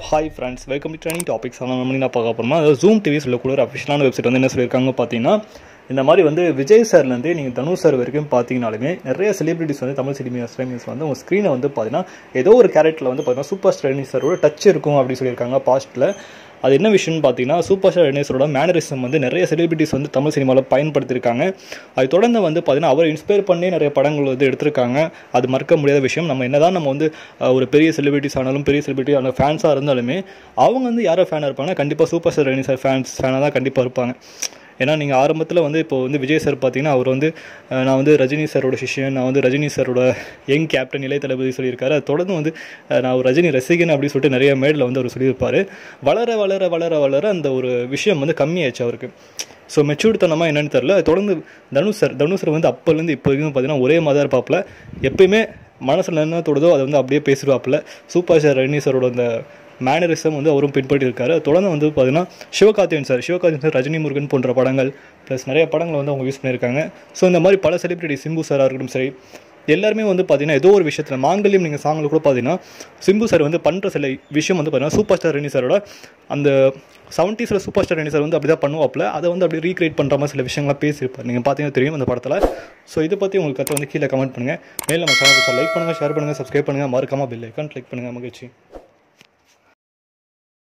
hi friends welcome to training topics ஆனால் நம்ம என்ன பார்க்க போகிறோமா அதாவது ஜூம் டிவி சொல்லக்கூடிய ஒரு அஃபிஷியலான வெப்சைட் வந்து என்ன சொல்லியிருக்காங்க பார்த்தீங்கன்னா இந்த மாதிரி வந்து விஜய் சார்லேருந்து நீங்கள் தனுஷ் சார் வரைக்கும் பார்த்தீங்கனாலுமே நிறைய செலிபிரிட்டிஸ் வந்து தமிழ் சினிமா ஸ்ட்ரீமிங்ஸ் வந்து உங்கள் ஸ்க்ரீனை வந்து பார்த்தீங்கன்னா ஏதோ ஒரு கேரக்டரில் வந்து பார்த்தீங்கன்னா சூப்பர் ஸ்டார் ரஜினி சாரோட டச் இருக்கும் அப்படின்னு சொல்லியிருக்காங்க பாஸ்ட்டில் அது என்ன விஷயம்னு பார்த்தீங்கன்னா சூப்பர் ஸ்டார் ரஜினிஸரோட மேனரிசம் வந்து நிறைய செலிபிரிட்டிஸ் வந்து தமிழ் சினிமாவில் பயன்படுத்தியிருக்காங்க அது தொடர்ந்து வந்து பார்த்தீங்கன்னா அவர் இன்ஸ்பயர் பண்ணி நிறைய படங்கள் வந்து எடுத்திருக்காங்க அது மறக்க முடியாத விஷயம் நம்ம என்னதான் நம்ம வந்து அஹ், ஒரு பெரிய செலிபிரிட்டிஸ் ஆனாலும் பெரிய செலிபிரிட்டி ஆன ஃபேன்ஸாக இருந்தாலுமே அவங்க வந்து யாரோ ஃபேனாக இருப்பாங்கன்னா கண்டிப்பாக super star Rajini sir fans ஃபேனாக தான் கண்டிப்பாக இருப்பாங்க ஏன்னா நீங்கள் ஆரம்பத்தில் வந்து இப்போ வந்து விஜய் சார் பார்த்தீங்கன்னா அவர் வந்து அஹ், நான் வந்து ரஜினி சாரோட சிஷ்யன் நான் வந்து ரஜினி சாரோட யங் கேப்டன் இளைய தளபதி சொல்லியிருக்காரு அது தொடர்ந்து வந்து அஹ், நான் ஒரு ரஜினி ரசிகன் அப்படின்னு சொல்லிட்டு நிறைய மேடில் வந்து அவர் சொல்லியிருப்பார் வளர வளர வளர வளர அந்த ஒரு விஷயம் வந்து கம்மியாச்சு அவருக்கு ஸோ மெச்சூர்த்தனமாக என்னன்னு தெரில தொடர்ந்து தனுஷ் சார் தனுஷ் சார் வந்து அப்போலேருந்து இப்போ வரைக்கும் பார்த்தீங்கன்னா ஒரே மாதிரி இருப்பாப்புல எப்பயுமே மனசில் என்ன தோடுதோ அதை வந்து அப்படியே பேசிடுவாப்புல சூப்பர் ஸ்டார் ரஜினி சாரோட அந்த மேனரிசம் வந்து அவரும் பின்பற்றி இருக்காரு தொடர்ந்து வந்து பார்த்தீங்கன்னா சிவகார்த்தியன் சார் சிவகார்த்தியன் சார் ரஜினி முருகன் போன்ற படங்கள் ப்ளஸ் நிறைய படங்களை வந்து அவங்க யூஸ் பண்ணியிருக்காங்க ஸோ இந்த மாதிரி பல செலிபிரிட்டி சிம்பு சாராக இருக்கட்டும் சரி எல்லாருமே வந்து பார்த்தீங்கன்னா ஏதோ ஒரு விஷயத்தில் மாங்கல்யம் நீங்கள் சாங்கில் கூட பார்த்தீங்கன்னா சிம்பு சார் வந்து பண்ணுற சில விஷயம் வந்து பார்த்தீங்கன்னா சூப்பர் ஸ்டார் ரஜினி சாரோட அந்த செவன்ட்டீஸில் சூப்பர் ஸ்டார் ரஜினி சார் வந்து அப்படி தான் பண்ணுவாப்பில் அதை வந்து அப்படியே ரீக்ரியேட் பண்ணுற மாதிரி சில விஷயங்கள்லாம் பேசியிருப்பார் நீங்கள் பார்த்தீங்கன்னா தெரியும் அந்த படத்தில் ஸோ இதை பற்றி உங்களுக்கு கருத்தை வந்து கீழே கமெண்ட் பண்ணுங்கள் மேலே நம்ம சேனல் லைக் பண்ணுங்கள் ஷேர் பண்ணுங்கள் சப்ஸ்கிரைப் பண்ணுங்கள் மறக்காமல் பெல் ஐக்கான் கிளிக் பண்ணுங்கள் மகிழ்ச்சி